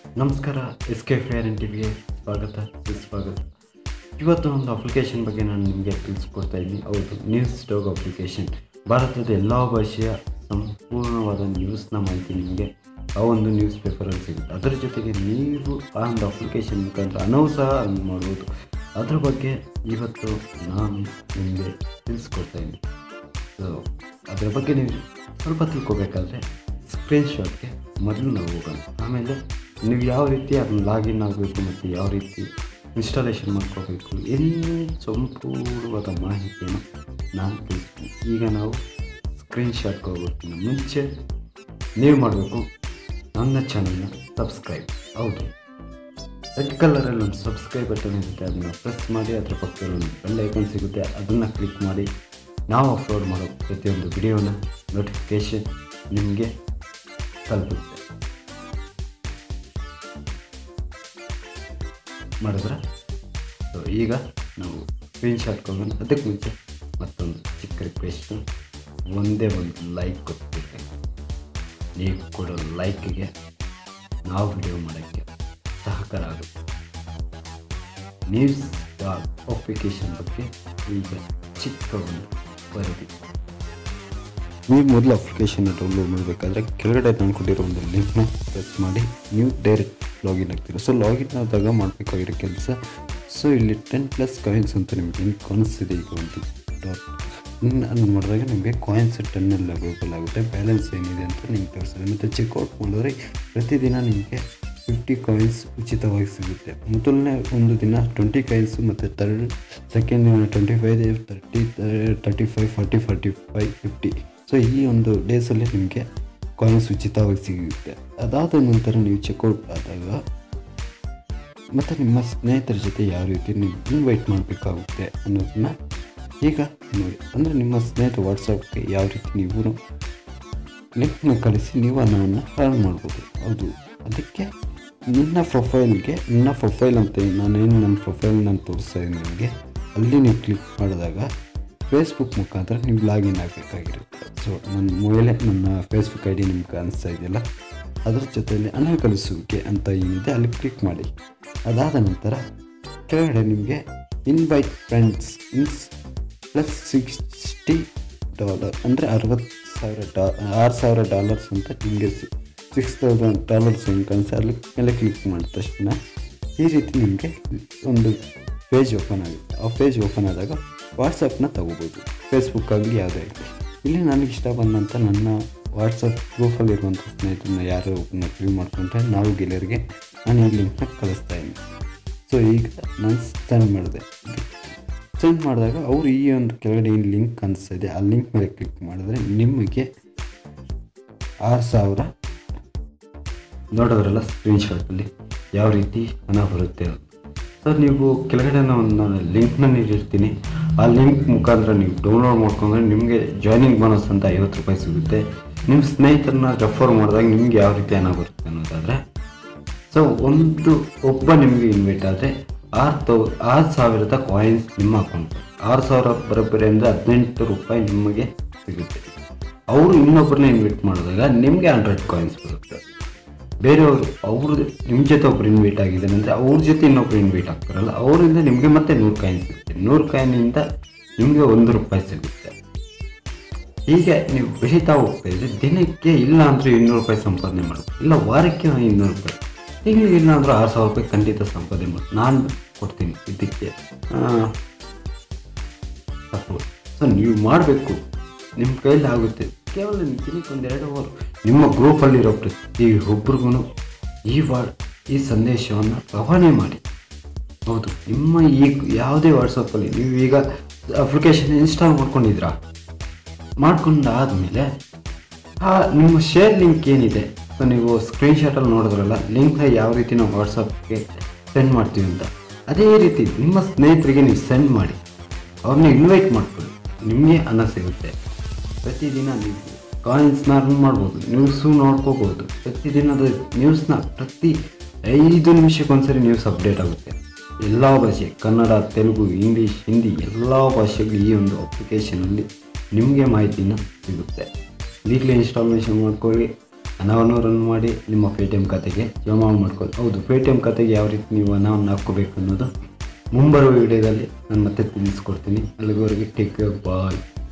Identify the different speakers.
Speaker 1: ನಮಸ್ಕಾರ S K ಫ್ರೇರ್ N ಟಿವಿಗೆ ಸ್ವಾಗತ ಸುಸ್ವಾಗತ ಇವತ್ತು ಒಂದು ಅಪ್ಲಿಕೇಶನ್ ಬಗ್ಗೆ ನಾನು ನಿಮಗೆ ತಿಳಿಸ್ಕೊಡ್ತಾ ಇದ್ದೀನಿ ಹೌದು ನ್ಯೂಸ್ ಡಾಗ್ ಅಪ್ಲಿಕೇಶನ್ ಭಾರತದ ಎಲ್ಲ ಭಾಷೆಯ ಸಂಪೂರ್ಣವಾದ ನ್ಯೂಸ್ನ ಮಾಹಿತಿ ನಿಮಗೆ ಆ ಒಂದು ನ್ಯೂಸ್ ಪೇಪರಲ್ಲಿ ಸಿಗುತ್ತೆ ಅದರ ಜೊತೆಗೆ ನೀವು ಆ ಒಂದು ಅಪ್ಲಿಕೇಶನ್ ಮುಖಾಂತರ ಹಣವು ಸಹ earn ಮಾಡ್ಬೋದು ಅದ್ರ ಬಗ್ಗೆ ಇವತ್ತು ನಾನು ನಿಮಗೆ ತಿಳಿಸ್ಕೊಡ್ತಾ ಇದ್ದೀನಿ ಸೊ ಅದರ ಬಗ್ಗೆ ನೀವು ಸ್ವಲ್ಪ ತಿಳ್ಕೊಬೇಕಾದ್ರೆ ಸ್ಕ್ರೀನ್ಶಾಟ್ಗೆ ಮೊದಲು ನಾವು ಹೋಗೋಣ ಆಮೇಲೆ ನೀವು ಯಾವ ರೀತಿ ಅದನ್ನ ಲಾಗಿನ್ ಆಗಬೇಕು ಮತ್ತು ಯಾವ ರೀತಿ ಇನ್ಸ್ಟಾಲೇಷನ್ ಮಾಡ್ಕೋಬೇಕು ಎಲ್ಲ ಸಂಪೂರ್ಣವಾದ ಮಾಹಿತಿಯನ್ನು ನಾನು ತಿಳಿಸ್ತೀನಿ ಈಗ ನಾವು ಸ್ಕ್ರೀನ್ಶಾಟ್ಗೆ ಹೋಗೋಕ್ಕಿಂತ ಮುಂಚೆ ನೀವು ಮಾಡಬೇಕು ನನ್ನ ಚಾನಲ್ನ ಸಬ್ಸ್ಕ್ರೈಬ್ ಹೌದು ರೆಡ್ ಕಲರಲ್ಲಿ ಒಂದು ಸಬ್ಸ್ಕ್ರೈಬ್ ಬಟನ್ ಇರುತ್ತೆ ಅದನ್ನು ಪ್ರೆಸ್ ಮಾಡಿ ಅದರ ಪಕ್ಕದಲ್ಲಿ ಒಂದು ಬೆಲ್ ಐಕಾನ್ ಸಿಗುತ್ತೆ ಅದನ್ನು ಕ್ಲಿಕ್ ಮಾಡಿ ನಾವು ಅಪ್ಲೋಡ್ ಮಾಡೋ ಪ್ರತಿಯೊಂದು ವಿಡಿಯೋನ ನೋಟಿಫಿಕೇಷನ್ ನಿಮಗೆ ತಲುಪುತ್ತೆ ಮಾಡಿದ್ರೆ ಸೊ ಈಗ ನಾವು ಸ್ಕ್ರೀನ್ಶಾಟ್ ಹೋಗೋಣ ಅದಕ್ಕೆ ಮುಂಚೆ ಮತ್ತೊಂದು ಚಿಕ್ಕ ರಿಕ್ವೆಸ್ಟು ಒಂದೇ ಒಂದು ಲೈಕ್ ಕೊಟ್ಬಿಡ್ತೀನಿ ನೀವು ಕೊಡೋ ಲೈಕ್ಗೆ ನಾವು ವಿಡಿಯೋ ಮಾಡೋಕ್ಕೆ ಸಹಕಾರ ಆಗುತ್ತೆ ನ್ಯೂಸ್ ಅಪ್ಲಿಕೇಶನ್ ಬಗ್ಗೆ ಈಗ ಚಿಕ್ಕ ಒಂದು ವರದಿ ನೀವು ಮೊದಲು ಅಪ್ಲಿಕೇಶನ್ ಡೌನ್ಲೋಡ್ ಮಾಡಬೇಕಾದ್ರೆ ಕೆಳಗಡೆ ನಾನು ಕೊಟ್ಟಿರೋ ಒಂದು ಲಿಂಕ್ನ ಪ್ರೆಸ್ ಮಾಡಿ ನೀವು ಡೈರೆಕ್ಟ್ ಲಾಗಿನ್ ಆಗ್ತೀರ ಸೊ ಲಾಗಿನ್ ಆದಾಗ ಮಾಡಬೇಕಾಗಿರೋ ಕೆಲಸ ಸೊ ಇಲ್ಲಿ ಟೆನ್ ಪ್ಲಸ್ ಕಾಯಿನ್ಸ್ ಅಂತ ನಿಮಗೆ ಏನು ಕಾಣಿಸ್ತಿದೆ ಈಗ ಒಂದು ಡಾಟ್ ನಾನು ಮಾಡಿದಾಗ ನಿಮಗೆ ಕಾಯಿನ್ಸ್ ಟೆನ್ನೆಲ್ಲ ಅವೈಲೇಬಲ್ ಆಗುತ್ತೆ ಬ್ಯಾಲೆನ್ಸ್ ಏನಿದೆ ಅಂತ ನಿಮ್ಗೆ ತೋರಿಸ್ತದೆ ಮತ್ತು ಚೆಕ್ಔಟ್ ಮಾಡಿದ್ರೆ ಪ್ರತಿದಿನ ನಿಮಗೆ ಫಿಫ್ಟಿ ಕಾಯಿನ್ಸ್ ಉಚಿತವಾಗಿ ಸಿಗುತ್ತೆ ಮೊದಲನೇ ಒಂದು ದಿನ ಟ್ವೆಂಟಿ ಕಾಯಿನ್ಸು ಮತ್ತು ತರ್ಡ್ ಸೆಕೆಂಡ್ ದಿನ twenty five thirty thirty five forty forty five fifty so ಈ ಒಂದು ಡೇಸಲ್ಲಿ ನಿಮಗೆ ಕಾಯಿನ್ಸ್ ಉಚಿತವಾಗಿ ಸಿಗುತ್ತೆ ಅದಾದ ನಂತರ ನೀವು ಚೆಕ್ಔಟ್ ಆದಾಗ ಮತ್ತು ನಿಮ್ಮ ಸ್ನೇಹಿತರ ಜೊತೆ ಯಾವ ರೀತಿ ನೀವು ಇನ್ವೈಟ್ ಮಾಡಬೇಕಾಗುತ್ತೆ ಅನ್ನೋದನ್ನ ಈಗ ನೋಡಿ ಅಂದರೆ ನಿಮ್ಮ ಸ್ನೇಹಿತ ವಾಟ್ಸಪ್ಗೆ ಯಾವ ರೀತಿ ನೀವು ಲಿಂಕ್ನ ಕಳಿಸಿ ನೀವು ಹಣವನ್ನು ಅರ್ನ್ ಮಾಡ್ಬೋದು ಹೌದು ಅದಕ್ಕೆ ನನ್ನ ಪ್ರೊಫೈಲ್ಗೆ ನನ್ನ ಪ್ರೊಫೈಲ್ ಅಂತ ನಾನೇನು ನನ್ನ ಪ್ರೊಫೈಲ್ ನಾನು ತೋರಿಸ್ತಾ ಇದ್ದೀನಿ ನಿಮಗೆ ಅಲ್ಲಿ ನೀವು ಕ್ಲಿಕ್ ಮಾಡಿದಾಗ ಫೇಸ್ಬುಕ್ ಮುಖಾಂತರ ನೀವು ಲಾಗಿನ್ ಆಗಬೇಕಾಗಿರುತ್ತೆ ಸೊ ನನ್ನ ಮೊಬೈಲೇ ನನ್ನ ಫೇಸ್ಬುಕ್ ಐ ಡಿ ನಿಮ್ಗೆ ಕಾಣಿಸ್ತಾ ಇದೆಯಲ್ಲ ಅದರ ಜೊತೆಯಲ್ಲಿ ಹಣ ಕಳಿಸುವಿಕೆ ಅಂತ ಏನಿದೆ ಅಲ್ಲಿ ಕ್ಲಿಕ್ ಮಾಡಿ ಅದಾದ ನಂತರ ಕೆಳಗಡೆ ನಿಮಗೆ ಇನ್ವೈಟ್ ಫ್ರೆಂಡ್ಸ್ ಇನ್ಸ್ ಪ್ಲಸ್ ಸಿಕ್ಸ್ಟಿ ಡಾಲರ್ ಅಂದರೆ ಅರವತ್ತು ಸಾವಿರ ಡಾ ಆರು ಸಾವಿರ ಡಾಲರ್ಸ್ ಅಂತ ನಿಮಗೆ ಸಿಕ್ಸ್ ತೌಸಂಡ್ ಡಾಲರ್ಸ್ ಏನು ಕಾಣಿಸ್ತಾ ಅಲ್ಲಿ ಮೇಲೆ ಕ್ಲಿಕ್ ಮಾಡಿದ ತಕ್ಷಣ ಈ ರೀತಿ ನಿಮಗೆ ಒಂದು ಪೇಜ್ ಓಪನ್ ಆಗುತ್ತೆ ಆ ಪೇಜ್ ಓಪನ್ ಆದಾಗ ವಾಟ್ಸಪ್ನ ತಗೋಬೋದು ಫೇಸ್ಬುಕ್ ಆಗಲಿ ಯಾವುದೇ ಆಗಲಿ ಇಲ್ಲಿ ನನಗೆ ಇಷ್ಟ ಬಂದಂಥ ನನ್ನ ವಾಟ್ಸಪ್ ಗ್ರೂಪಲ್ಲಿರುವಂಥ ಸ್ನೇಹಿತರನ್ನ ಯಾರು ರಿವ್ಯೂ ಮಾಡ್ಕೊಂಡ್ರೆ ನಾವು ಗೆಳೆಯರಿಗೆ ನಾನು ಈ ಲಿಂಕ್ನ ಕಳಿಸ್ತಾ ಇದ್ದೀನಿ ಸೊ ಈಗ ನಾನು ಸೆಂಡ್ ಮಾಡಿದೆ ಸೆಂಡ್ ಮಾಡಿದಾಗ ಅವರು ಈ ಒಂದು ಕೆಳಗಡೆ ಏನು ಲಿಂಕ್ ಕಾಣಿಸ್ತಾ ಇದೆ ಆ ಲಿಂಕ್ ಮೇಲೆ ಕ್ಲಿಕ್ ಮಾಡಿದ್ರೆ ನಿಮಗೆ ಆರು ಸಾವಿರ ನೋಡೋದ್ರಲ್ಲ ಸ್ಕ್ರೀನ್ಶಾಟಲ್ಲಿ ಯಾವ ರೀತಿ ಹಣ ಬರುತ್ತೆ ಅಂತ ಸರ್ ನೀವು ಕೆಳಗಡೆ ಒಂದು ನಾನು ಲಿಂಕ್ನ ನೀಡಿರ್ತೀನಿ ಆ ಲಿಂಕ್ ಮುಖಾಂತರ ನೀವು ಡೌನ್ಲೋಡ್ ಮಾಡ್ಕೊಂಡ್ರೆ ನಿಮಗೆ ಜಾಯ್ನಿಂಗ್ ಬೋನಸ್ ಅಂತ ಐವತ್ತು ರೂಪಾಯಿ ಸಿಗುತ್ತೆ ನಿಮ್ಮ ಸ್ನೇಹಿತರನ್ನ ರೆಫರ್ ಮಾಡಿದಾಗ ನಿಮ್ಗೆ ಯಾವ ರೀತಿ ಹಣ ಬರುತ್ತೆ ಅನ್ನೋದಾದರೆ ಸೊ ಒಂದು ಒಬ್ಬ ನಿಮಗೆ ಇನ್ವೈಟ್ ಆದರೆ ಆರು ತೌ ಆರು ಸಾವಿರದ ಕಾಯಿನ್ಸ್ ನಿಮ್ಮ ಅಕೌಂಟ್ ಆರು ಸಾವಿರ ಬರೋಬ್ಬರಿ ಅಂದರೆ ಹದಿನೆಂಟು ರೂಪಾಯಿ ನಿಮಗೆ ಸಿಗುತ್ತೆ ಅವರು ಇನ್ನೊಬ್ಬರನ್ನ ಇನ್ವೈಟ್ ಮಾಡಿದಾಗ ನಿಮಗೆ ಹಂಡ್ರೆಡ್ ಕಾಯಿನ್ಸ್ ಬರುತ್ತೆ ಬೇರೆಯವರು ಅವರು ನಿಮ್ಮ ಜೊತೆ ಒಬ್ರು ಇನ್ವೈಟ್ ಆಗಿದ್ದಾನೆ ಅಂದರೆ ಅವ್ರ ಜೊತೆ ಇನ್ನೊಬ್ರು ಇನ್ವೈಟ್ ಆಗ್ತಾರಲ್ಲ ಅವರಿಂದ ನಿಮಗೆ ಮತ್ತೆ ನೂರು ಕಾಯಿನ್ ಸಿಗುತ್ತೆ ನೂರು ಕಾಯಿನಿಂದ ನಿಮಗೆ ಒಂದು ರೂಪಾಯಿ ಸಿಗುತ್ತೆ ಹೀಗೆ ನೀವು ಬೆಳೀತಾ ಹೋಗ್ತಾ ಇದ್ರೆ ದಿನಕ್ಕೆ ಇಲ್ಲ ಅಂದರೆ ಇನ್ನೂರು ರೂಪಾಯಿ ಸಂಪಾದನೆ ಮಾಡಬೇಕು ಇಲ್ಲ ವಾರಕ್ಕೆ ಇನ್ನೂರು ರೂಪಾಯಿ ತಿಂಗಳಿಗೆ ಇಲ್ಲ ಅಂದ್ರೆ ಆರು ಸಾವಿರ ರೂಪಾಯಿ ಖಂಡಿತ ಸಂಪಾದನೆ ಮಾಡಿ ನಾನು ಕೊಡ್ತೀನಿ ಇದಕ್ಕೆ ಸಪೋರ್ಟ್ ಸೊ ನೀವು ಮಾಡಬೇಕು ನಿಮ್ಮ ಕೈಯಲ್ಲಿ ಆಗುತ್ತೆ ಕೇವಲ ದಿನಕ್ಕೆ ಒಂದೆರಡು ಅವರ್ ನಿಮ್ಮ ಗ್ರೂಪಲ್ಲಿರೋ ಪ್ರತಿ ಒಬ್ರಿಗೂ ಈ ವಾ ಈ ಸಂದೇಶವನ್ನು ರವಾನೆ ಮಾಡಿ ಹೌದು ನಿಮ್ಮ ಈ ಯಾವುದೇ ವಾಟ್ಸಪ್ಪಲ್ಲಿ ನೀವು ಈಗ ಅಪ್ಲಿಕೇಶನ್ ಇನ್ಸ್ಟಾಲ್ ಮಾಡ್ಕೊಂಡಿದ್ದೀರಾ ಮಾಡ್ಕೊಂಡಾದಮೇಲೆ ಆ ನಿಮ್ಮ ಶೇರ್ ಲಿಂಕ್ ಏನಿದೆ ಸೊ ನೀವು ಸ್ಕ್ರೀನ್ಶಾಟಲ್ಲಿ ನೋಡಿದ್ರಲ್ಲ ಲಿಂಕ್ನ ಯಾವ ರೀತಿ ನಾವು ವಾಟ್ಸಪ್ಗೆ ಸೆಂಡ್ ಮಾಡ್ತೀವಿ ಅಂತ ಅದೇ ರೀತಿ ನಿಮ್ಮ ಸ್ನೇಹಿತರಿಗೆ ನೀವು ಸೆಂಡ್ ಮಾಡಿ ಅವ್ರನ್ನ ಇನ್ವೈಟ್ ಮಾಡ್ಕೊಳ್ಳಿ ನಿಮಗೆ ಹಣ ಸಿಗುತ್ತೆ ಪ್ರತಿದಿನ ನೀವು ಕಾಯಿನ್ಸ್ನ ಅರ್ನ್ ಮಾಡ್ಬೋದು ನ್ಯೂಸು ನೋಡ್ಕೋಬೋದು ಪ್ರತಿದಿನದ ನ್ಯೂಸ್ನ ಪ್ರತಿ ಐದು ನಿಮಿಷಕ್ಕೊಂದ್ಸರಿ ನ್ಯೂಸ್ ಅಪ್ಡೇಟ್ ಆಗುತ್ತೆ ಎಲ್ಲ ಭಾಷೆ ಕನ್ನಡ ತೆಲುಗು ಇಂಗ್ಲೀಷ್ ಹಿಂದಿ ಎಲ್ಲ ಭಾಷೆಗಳು ಈ ಒಂದು ಅಪ್ಲಿಕೇಶನಲ್ಲಿ ನಿಮಗೆ ಮಾಹಿತಿನ ಸಿಗುತ್ತೆ ಈಗಲೇ ಇನ್ಸ್ಟಾಲೇಷನ್ ಮಾಡ್ಕೊಳ್ಳಿ ಹಣವನ್ನು ರನ್ ಮಾಡಿ ನಿಮ್ಮ ಪೇ ಟಿ ಎಮ್ ಖಾತೆಗೆ ಜಮಾ ಮಾಡ್ಕೊಳ್ಳಿ ಹೌದು ಪೇ ಟಿ ಎಮ್ ಖಾತೆಗೆ ಯಾವ ರೀತಿ ನೀವು ಹಣವನ್ನು ಹಾಕ್ಕೋಬೇಕು ಅನ್ನೋದು ಮುಂಬರುವ ವಿಡಿಯೋದಲ್ಲಿ ನಾನು ಮತ್ತೆ ತಿಳಿಸ್ಕೊಡ್ತೀನಿ ಅಲ್ಲಿವರೆಗೆ ಟೇಕ್ ಬಾಯ್